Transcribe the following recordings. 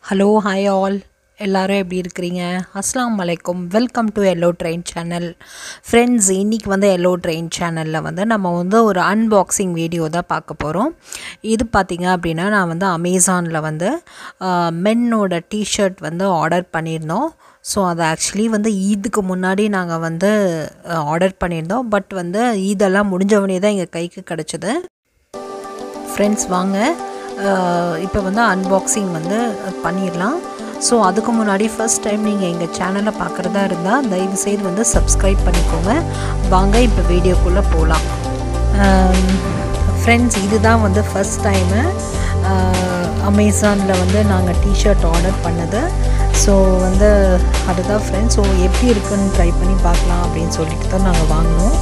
hello hi all எல்லாரும் எப்படி இருக்கிறீங்க அஸ்ஸலாமு அலைக்கும் welcome to yellow train channel friends இன்றைக்கி வந்து எல்லோ ட்ரெயின் சேனலில் வந்து நம்ம வந்து ஒரு அன்பாக்சிங் வீடியோ தான் பார்க்க போகிறோம் இது பார்த்திங்க அப்படின்னா நான் வந்து அமேசானில் வந்து மென்னோட டிஷர்ட் வந்து ஆர்டர் பண்ணியிருந்தோம் ஸோ அது ஆக்சுவலி வந்து ஈதுக்கு முன்னாடி நாங்கள் வந்து ஆர்டர் பண்ணியிருந்தோம் பட் வந்து ஈதெல்லாம் முடிஞ்சவனே தான் எங்கள் கைக்கு கிடச்சிது ஃப்ரெண்ட்ஸ் வாங்க இப்போ வந்து அன்பாக்சிங் வந்து பண்ணிடலாம் ஸோ அதுக்கு முன்னாடி ஃபஸ்ட் டைம் நீங்கள் எங்கள் சேனலை பார்க்குறதா இருந்தால் தயவுசெய்து வந்து சப்ஸ்கிரைப் பண்ணிக்கோங்க வாங்க இப்போ வீடியோக்குள்ளே போகலாம் ஃப்ரெண்ட்ஸ் இதுதான் வந்து ஃபஸ்ட் டைமு அமேசானில் வந்து நாங்கள் டிஷர்ட் ஆர்டர் பண்ணது ஸோ வந்து அதுதான் ஃப்ரெண்ட்ஸ் ஸோ எப்படி இருக்குன்னு ட்ரை பண்ணி பார்க்கலாம் அப்படின்னு சொல்லிட்டு தான் நாங்கள் வாங்கினோம்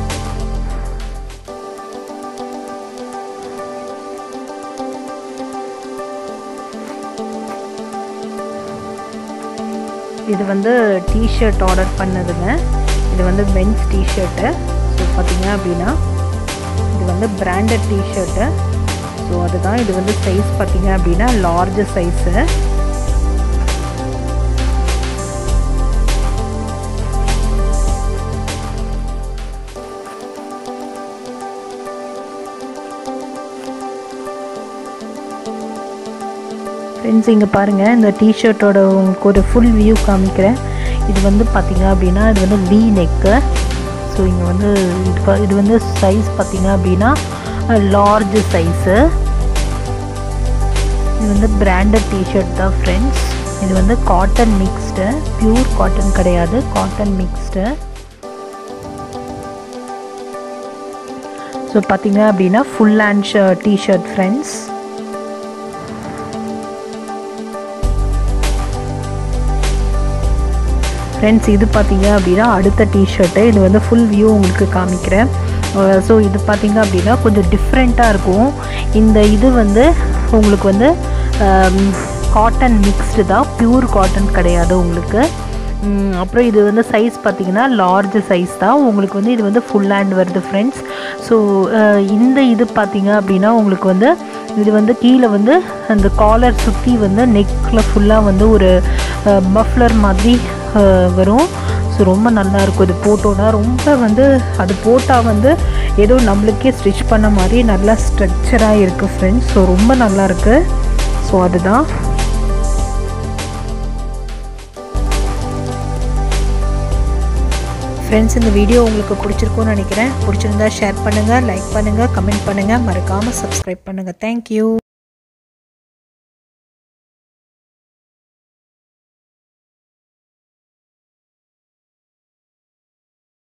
இது வந்து டிஷர்ட் ஆர்டர் பண்ணதுங்க இது வந்து மென்ஸ் டிஷர்ட்டு ஸோ பார்த்தீங்க அப்படின்னா இது வந்து பிராண்டட் டிஷர்ட்டு ஸோ அதுதான் இது வந்து சைஸ் பார்த்தீங்க அப்படின்னா லார்ஜ் சைஸு ஃப்ரெண்ட்ஸ் இங்கே பாருங்கள் இந்த டிஷர்ட்டோட உங்களுக்கு ஒரு ஃபுல் வியூ காமிக்கிறேன் இது வந்து பார்த்திங்க அப்படின்னா இது வந்து வி நெக்கு ஸோ இங்கே வந்து இது இது வந்து சைஸ் பார்த்திங்க அப்படின்னா லார்ஜ் சைஸு இது வந்து பிராண்டட் டிஷர்ட் தான் ஃப்ரெண்ட்ஸ் இது வந்து காட்டன் மிக்ஸ்டு பியூர் காட்டன் கிடையாது காட்டன் மிக்ஸ்டு ஸோ பார்த்திங்க அப்படின்னா full hand T-shirt friends friends இது பார்த்தீங்க அப்படின்னா அடுத்த டிஷர்ட்டு இது வந்து ஃபுல் வியூ உங்களுக்கு காமிக்கிறேன் ஸோ இது பார்த்தீங்க அப்படின்னா கொஞ்சம் டிஃப்ரெண்ட்டாக இருக்கும் இந்த இது வந்து உங்களுக்கு வந்து காட்டன் மிக்ஸ்டு தான் பியூர் காட்டன் கிடையாது உங்களுக்கு அப்புறம் இது வந்து சைஸ் பார்த்திங்கன்னா லார்ஜ் சைஸ் தான் உங்களுக்கு வந்து இது வந்து ஃபுல் ஹேண்ட் வருது ஃப்ரெண்ட்ஸ் ஸோ இந்த இது பார்த்திங்க அப்படின்னா உங்களுக்கு வந்து இது வந்து கீழே வந்து அந்த காலர் சுற்றி வந்து நெக்கில் ஃபுல்லாக வந்து ஒரு மஃப்லர் மாதிரி வரும் ஸோ ரொம்ப நல்லாயிருக்கும் இது போட்டோன்னா ரொம்ப வந்து அது போட்டால் வந்து ஏதோ நம்மளுக்கே ஸ்டிச் பண்ண மாதிரி நல்லா ஸ்ட்ரக்சராக இருக்குது ஃப்ரெண்ட்ஸ் ஸோ ரொம்ப நல்லாயிருக்கு ஸோ அதுதான் ஃப்ரெண்ட்ஸ் இந்த வீடியோ உங்களுக்கு பிடிச்சிருக்கும்னு நினைக்கிறேன் பிடிச்சிருந்தா ஷேர் பண்ணுங்கள் லைக் பண்ணுங்கள் கமெண்ட் பண்ணுங்கள் மறக்காமல் சப்ஸ்கிரைப் பண்ணுங்கள் தேங்க்யூ